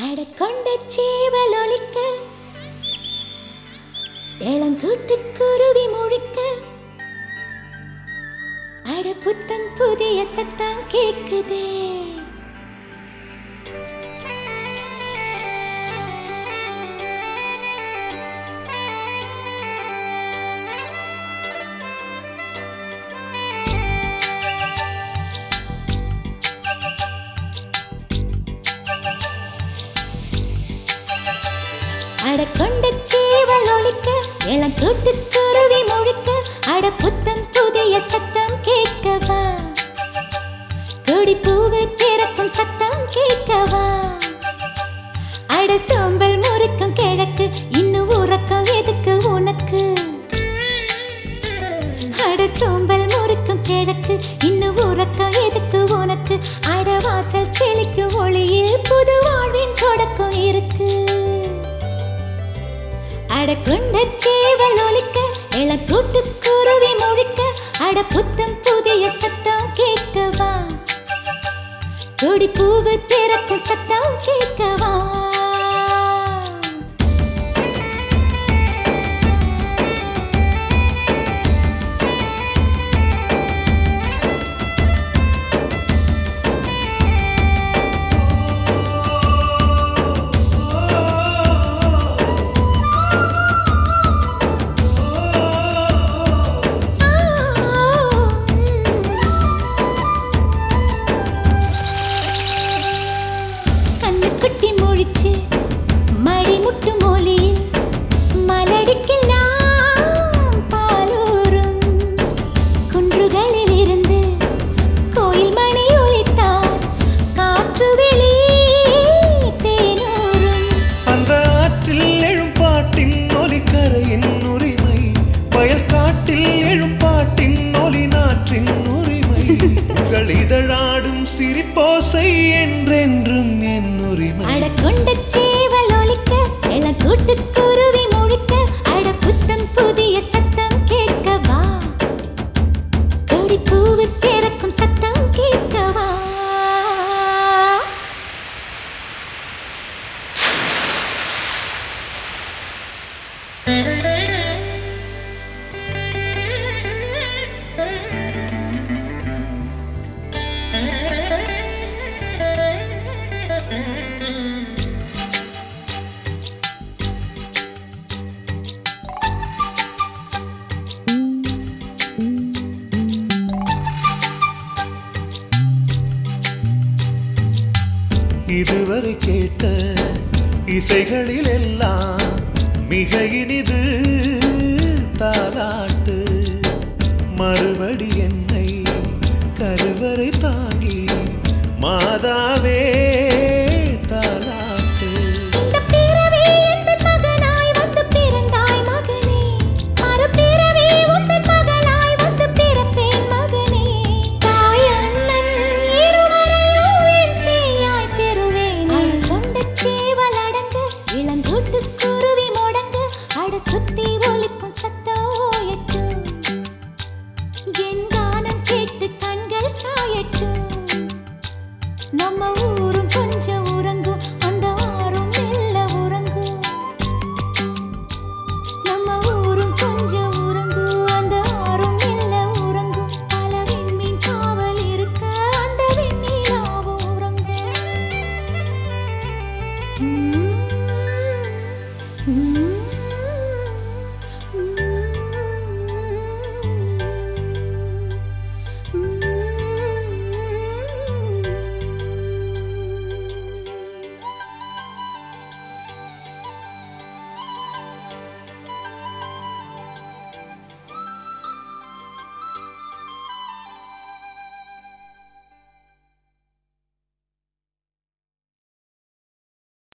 அட கொண்ட சேவல் ஒலிக்க இளங்கூட்டு குருவி முழிக்க அட புத்தம் புதிய சத்தம் கேக்குதே அட கொண்ட சேவல் ஒலிக்க இளங்கூட்டு குருவி முழிக்க அட புத்தம் புதிய சத்தம் கேட்கவா கொடி பூவு திறக்கும் சத்தம் கேட்கவா அட சோம்பல் முறுக்கம் கிழக்கு இன்னும் உறக்கம் எதுக்கு உனக்கு அட சோம்பல் முறுக்கம் கிழக்கு இன்னும் உறக்கம் எதுக்கு உனக்கு அட வாசல் தெளிக்கும் ஒளியில் புது வாழ்வின் தொடக்கம் இருக்கு அட கொண்ட சேவல் ஒலிக்க இளக்கூட்டு குருவி முழிக்க அட புத்தம் புதிய சத்தம் கேட்கவா கொடி பூவு திறக்கும் சத்தம் கேட்கவா கண்ணுக்குட்டி முழிச்சு மழை முட்டு மொழியில் மலடிக்கெல்லாம் பாலூரும் குன்றுகளில் இருந்து கோயில் மணி ஒலித்தால் காற்று வெளி தேனூரும் அந்த ஆற்றில் எழும் பாட்டின் ஒலிக்கரையின் உரிமை வயல் காட்டில் எழும் பாட்டின் ஒலி நாற்றின் உரிமை உங்கள் இதழாடும் சிரிப்போசை என்றென்றும் என் உரிமை அட கொண்ட சேவல் ஒலிக்க இளக்கூட்டு குருவி முழிக்க அட புத்தம் புதிய சத்தம் கேட்கவா கொடி பூவு திறக்கும் சத்தம் கேட்கவா இதுவரை கேட்ட இசைகளில் எல்லாம் மிக இனிது தாலாட்டு மறுபடி என்னை கருவறை தாங்கி மாதா